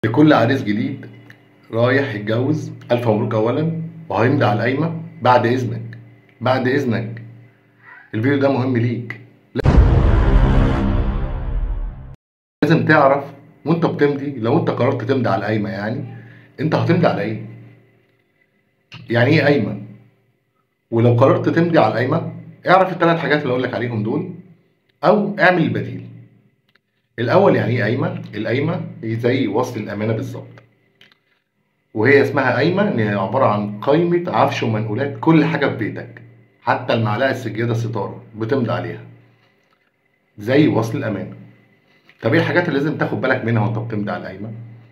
لكل عريس جديد رايح يتجوز ألف مبروك أولا وهيمضي على القايمة بعد إذنك بعد إذنك الفيديو ده مهم ليك لازم تعرف وانت بتمضي لو انت قررت تمضي على القايمة يعني انت هتمضي على ايه يعني ايه قايمة ولو قررت تمضي على القايمة اعرف الثلاث حاجات اللي اقول لك عليهم دول او اعمل البديل الاول يعني ايه قايمه القايمه هي زي وصل الامانه بالظبط وهي اسمها قايمه ان هي عباره عن قائمه عفش ومنقولات كل حاجه في بيتك حتى المعلقه السجاده الستاره بتمضي عليها زي وصل الامانه طب ايه الحاجات اللي لازم تاخد بالك منها وانت بتمضي على القايمه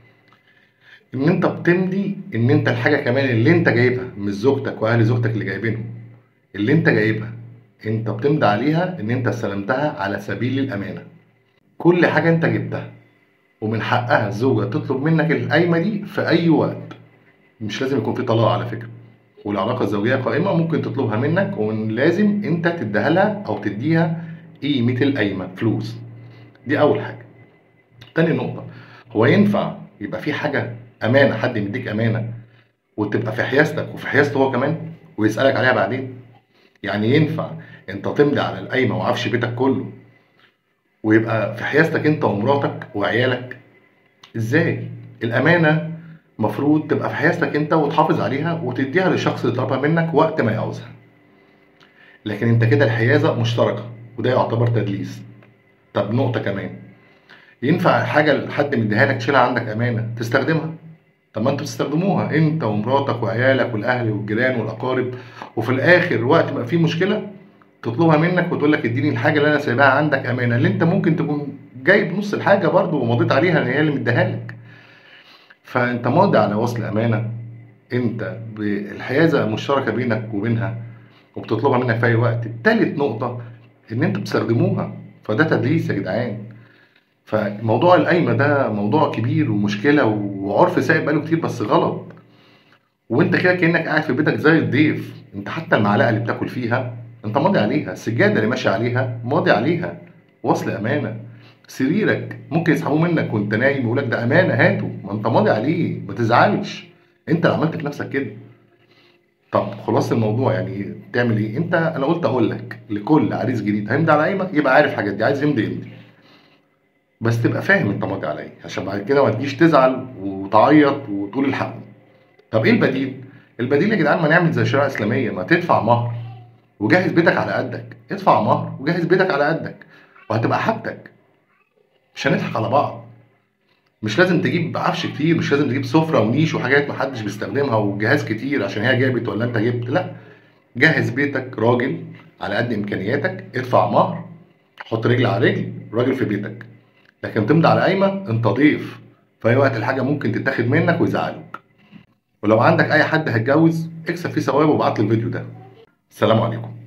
ان انت بتمضي ان انت الحاجه كمان اللي انت جايبها مش زوجتك واهل زوجتك اللي جايبينهم اللي انت جايبها انت بتمضي عليها ان انت استلمتها على سبيل الامانه كل حاجه انت جبتها ومن حقها الزوجه تطلب منك القايمه دي في اي وقت مش لازم يكون في طلاق على فكره والعلاقه الزوجيه قائمه ممكن تطلبها منك ولازم انت تديها لها او تديها قيمه القايمه فلوس دي اول حاجه تاني نقطه هو ينفع يبقى في حاجه امانه حد مديك امانه وتبقى في حيازتك وفي حيازته هو كمان ويسالك عليها بعدين يعني ينفع انت تمضي على القايمه وعفش بيتك كله ويبقى في حيازتك انت ومراتك وعيالك ازاي الامانه مفروض تبقى في حيازتك انت وتحافظ عليها وتديها للشخص اللي طلبها منك وقت ما يعوزها لكن انت كده الحيازه مشتركه وده يعتبر تدليس طب نقطه كمان ينفع حاجه حد مديها لك تشيلها عندك امانه تستخدمها طب ما انتوا تستخدموها انت ومراتك وعيالك والاهل والجيران والاقارب وفي الاخر وقت ما في مشكله تطلبها منك وتقول لك اديني الحاجه اللي انا سايبها عندك امانه اللي انت ممكن تكون جايب نص الحاجه برضه ومضيت عليها ان هي اللي مديها لك فانت ماضي على وصل امانه انت الحيازه مشتركه بينك وبينها وبتطلبها منك في اي وقت تالت نقطه ان انت بتستخدموها فده تدليس يا جدعان فموضوع القايمه ده موضوع كبير ومشكله وعرف سائد بقاله كتير بس غلط وانت كده كانك قاعد في بيتك زي الضيف انت حتى المعلقه اللي بتاكل فيها انت ماضي عليها السجاده اللي ماشي عليها ماضي عليها وصل امانه سريرك ممكن يسحبوه منك وانت نايم يقول لك ده امانه هاته ما انت ماضي عليه ما تزعلش انت اللي عملت في نفسك كده طب خلاص الموضوع يعني تعمل ايه انت انا قلت اقول لك لكل عريس جديد هيمضي على قايمه يبقى عارف الحاجات دي عايز يمضي يمضي بس تبقى فاهم انت ماضي على ايه عشان بعد كده ما تجيش تزعل وتعيط وتقول الحق طب ايه البديل البديل يا جدعان ما نعمل زي الشريعه الاسلاميه ما تدفع مهر وجهز بيتك على قدك ادفع مهر وجهز بيتك على قدك وهتبقى حاجتك مش هنضحك على بعض مش لازم تجيب عفش كتير مش لازم تجيب سفره ونيش وحاجات محدش بيستخدمها وجهاز كتير عشان هي جابت ولا انت جبت لا جهز بيتك راجل على قد امكانياتك ادفع مهر حط رجل على رجل راجل في بيتك لكن تمضي على قايمه انت ضيف في اي وقت الحاجه ممكن تتاخد منك ويزعلوك ولو عندك اي حد هيتجوز اكسب فيه ثواب وابعت لي الفيديو ده السلام عليكم